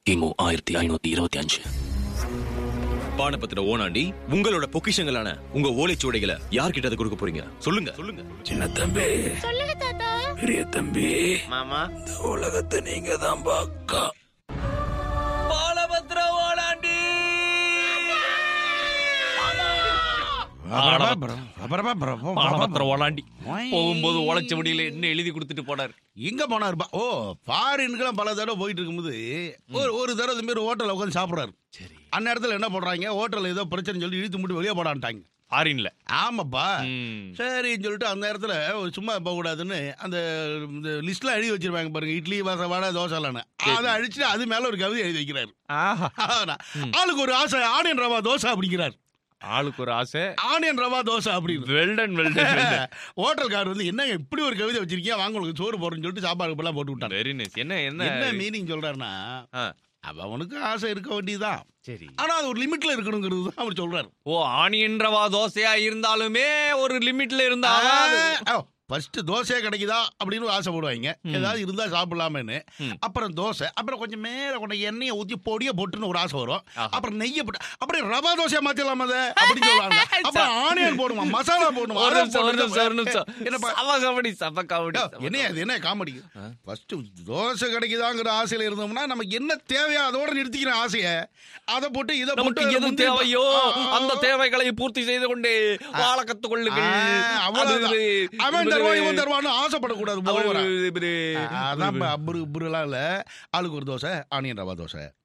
கிமு ஆயிரத்தி ஐநூத்தி இருபத்தி அஞ்சு பானபத்திர ஓனாண்டி உங்களோட பொக்கிஷங்களான உங்க ஓலைச்சுவடைகளை யார்கிட்ட அதை கொடுக்க போறீங்க சொல்லுங்க சொல்லுங்க சின்ன தம்பி சொல்லுங்க தாத்தா பெரிய தம்பி மாமா இந்த உலகத்தை நீங்க தான் பாக்கா பாலபத்திர ஓனாண்டி பானபத்திர ஓலாண்டி போகும்போது உழைச்ச முடியல என்ன எழுதி கொடுத்துட்டு போனார் எங்க போனார் பா- ஓ ஃபாரின்கெல்லாம் பல தடவை போயிட்டு இருக்கும்போது ஒரு ஒரு தடவை இந்த மாதிரி ஹோட்டல்ல உட்காந்து சாப்பிடுறாரு சரி அந்நேரத்துல என்ன பண்றாங்க ஹோட்டல்ல ஏதோ பிரச்சனை சொல்லி இழுத்து முடி வெளியே போடான்ட்டாங்க ஃபாரின்ல ஆமாப்பா ம். சரின்னு சொல்லிட்டு அந்த நேரத்துல ஒரு சும்மா போகக்கூடாதுன்னு அந்த இந்த லிஸ்ட்ல எழுதி வச்சிருப்பாங்க பாருங்க இட்லி வச வடை தோசைலான்னு அதை அழிச்சுட்டு அது மேல ஒரு கவிதை எழுதி வைக்கிறாரு ஆஹா ஆனா, ஆளுக்கு ஒரு ஆசை ஆனியன் ரவா தோசை அப்படிங்கிறார் ஆளுக்கு ஒரு ஆசை ஆனியன் ரவா தோசை அப்படின்னு வெல்டன் வெல்டன் ஹோட்டல்கார் வந்து என்ன இப்படி ஒரு கவிதை வச்சிருக்கீங்க வாங்க உங்களுக்கு சோறு போடுறேன்னு சொல்லிட்டு சாப்பாடு எல்லாம் போட்டு விட்டாங்க வெரி நைஸ் என்ன என்ன என்ன மீனிங் சொல்றாருன்னா ஆ, அவ அவனுக்கு ஆசை இருக்க வேண்டியதுதான் சரி ஆனா அது ஒரு லிமிட்ல இருக்கணுங்கிறது தான் அவர் சொல்றாரு ஓ ஆனியன் ரவா தோசையா இருந்தாலுமே ஒரு லிமிட்ல இருந்தா ஃபர்ஸ்ட் தோசையே கிடைக்குதா அப்படின்னு ஒரு ஆசைப்படுவாங்க ஏதாவது இருந்தா சாப்பிடலாமேன்னு ம். அப்புறம் தோசை அப்புறம் கொஞ்சம் மேல கொஞ்சம் எண்ணெயை ஊத்தி பொடியை போட்டுன்னு ஒரு ஆசை வரும் ஆஹா. அப்புறம் நெய்யை போட்டு அப்படியே ரவா தோசையை மாத்திடலாமா அதை அப்படின்னு சொல்லுவாங்க அப்புறம் ஆனியன் போடுமா மசாலா போடணுமா ஒரு அதை நிமிஷம் ஒரு நிமிஷம் ஒரு போடணும். நிமிஷம் என்னப்பா சப கபடி சப கபடி யோ, என்ன அது என்ன காமெடி ஃபர்ஸ்ட் தோசை கிடைக்குதாங்கிற ஆசையில இருந்தோம்னா நமக்கு என்ன தேவையோ அதோட நிறுத்திக்கிற ஆசைய அதை போட்டு இதை நமக்கு போட்டு எது முந்திரி- தேவையோ ஆ, ஆ, ஆ. அந்த தேவைகளை பூர்த்தி செய்து கொண்டு வாழ கத்துக்கொள்ளுங்கள் ஆ, அவ்வளவுதான். அது இது- அவன் இது- தருவான் இவன் தருவான்னு ஆசைப்படக்கூடாது அவரு over ஆ. இது- அதான் இப்ப அப்புரு இப்புருலாம் இல்ல ஆளுக்கு ஒரு தோசை ஆனியன் ரவா தோசை